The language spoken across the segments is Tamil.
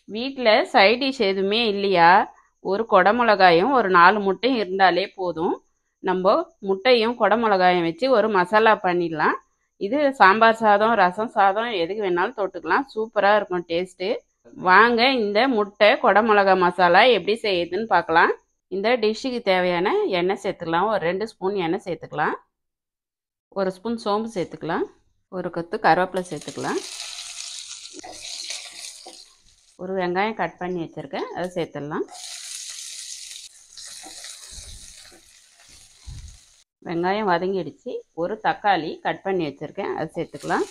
வீட்டில் சைட் டிஷ் எதுவுமே இல்லையா ஒரு கொடை மிளகாயும் ஒரு நாலு முட்டையும் இருந்தாலே போதும் நம்ம முட்டையும் கொடை மிளகாயும் வச்சு ஒரு மசாலா பண்ணிடலாம் இது சாம்பார் சாதம் ரசம் சாதம் எதுக்கு வேணாலும் தொட்டுக்கலாம் சூப்பராக இருக்கும் டேஸ்ட்டு வாங்க இந்த முட்டை கொடை மிளகா மசாலா எப்படி செய்யுதுன்னு பார்க்கலாம் இந்த டிஷ்ஷுக்கு தேவையான எண்ணெய் சேர்த்துக்கலாம் ஒரு ரெண்டு ஸ்பூன் எண்ணெய் சேர்த்துக்கலாம் ஒரு ஸ்பூன் சோம்பு சேர்த்துக்கலாம் ஒரு கொத்து கருவேப்பிலை சேர்த்துக்கலாம் ஒரு வெங்காயம் கட் பண்ணி வச்சுருக்கேன் அதை சேர்த்துடலாம் வெங்காயம் வதங்கிடுச்சு ஒரு தக்காளி கட் பண்ணி வச்சுருக்கேன் அதை சேர்த்துக்கலாம்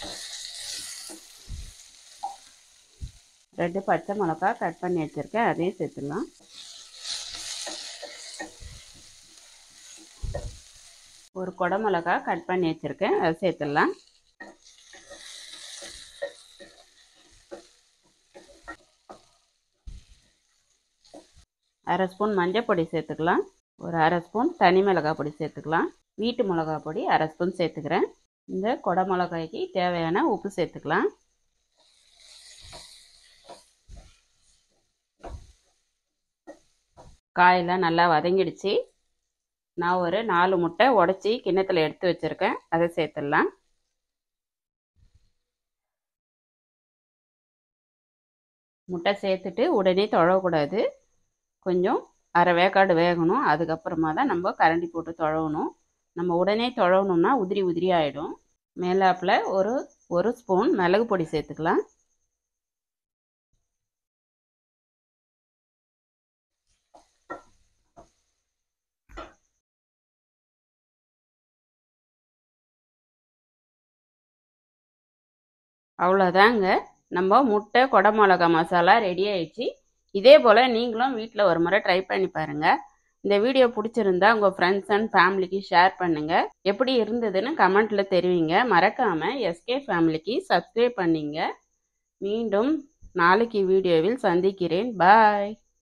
ரெண்டு பச்சை மிளகா கட் பண்ணி வச்சுருக்கேன் அதையும் சேர்த்துடலாம் ஒரு கொடை மிளகா கட் பண்ணி வச்சுருக்கேன் அதை சேர்த்துடலாம் அரை ஸ்பூன் மஞ்சள் பொடி சேர்த்துக்கலாம் ஒரு அரை ஸ்பூன் தனி மிளகாய் பொடி சேர்த்துக்கலாம் வீட்டு மிளகாய் பொடி அரை ஸ்பூன் சேர்த்துக்கிறேன் இந்த கொடை மிளகாய்க்கு தேவையான உப்பு சேர்த்துக்கலாம் காயெல்லாம் நல்லா வதங்கிடுச்சு நான் ஒரு நாலு முட்டை உடச்சி கிண்ணத்தில் எடுத்து வச்சுருக்கேன் அதை சேர்த்துடலாம் முட்டை சேர்த்துட்டு உடனே தொழக்கூடாது கொஞ்சம் அரை வேக்காடு வேகணும் அதுக்கப்புறமா தான் நம்ம கரண்டி போட்டு தொழவணும் நம்ம உடனே தொழவணும்னா உதிரி உதிரி ஆகிடும் மேலாப்பில் ஒரு ஒரு ஸ்பூன் மிளகு பொடி சேர்த்துக்கலாம் அவ்வளோதாங்க நம்ம முட்டை கொடை மிளகா மசாலா ரெடி ஆயிடுச்சு இதே போல் நீங்களும் வீட்டில் ஒரு முறை ட்ரை பண்ணி பாருங்கள் இந்த வீடியோ பிடிச்சிருந்தா உங்கள் ஃப்ரெண்ட்ஸ் அண்ட் ஃபேமிலிக்கு ஷேர் பண்ணுங்கள் எப்படி இருந்ததுன்னு கமெண்ட்டில் தெரிவிங்க மறக்காமல் எஸ்கே ஃபேமிலிக்கு சப்ஸ்கிரைப் பண்ணிங்க மீண்டும் நாளைக்கு வீடியோவில் சந்திக்கிறேன் பாய்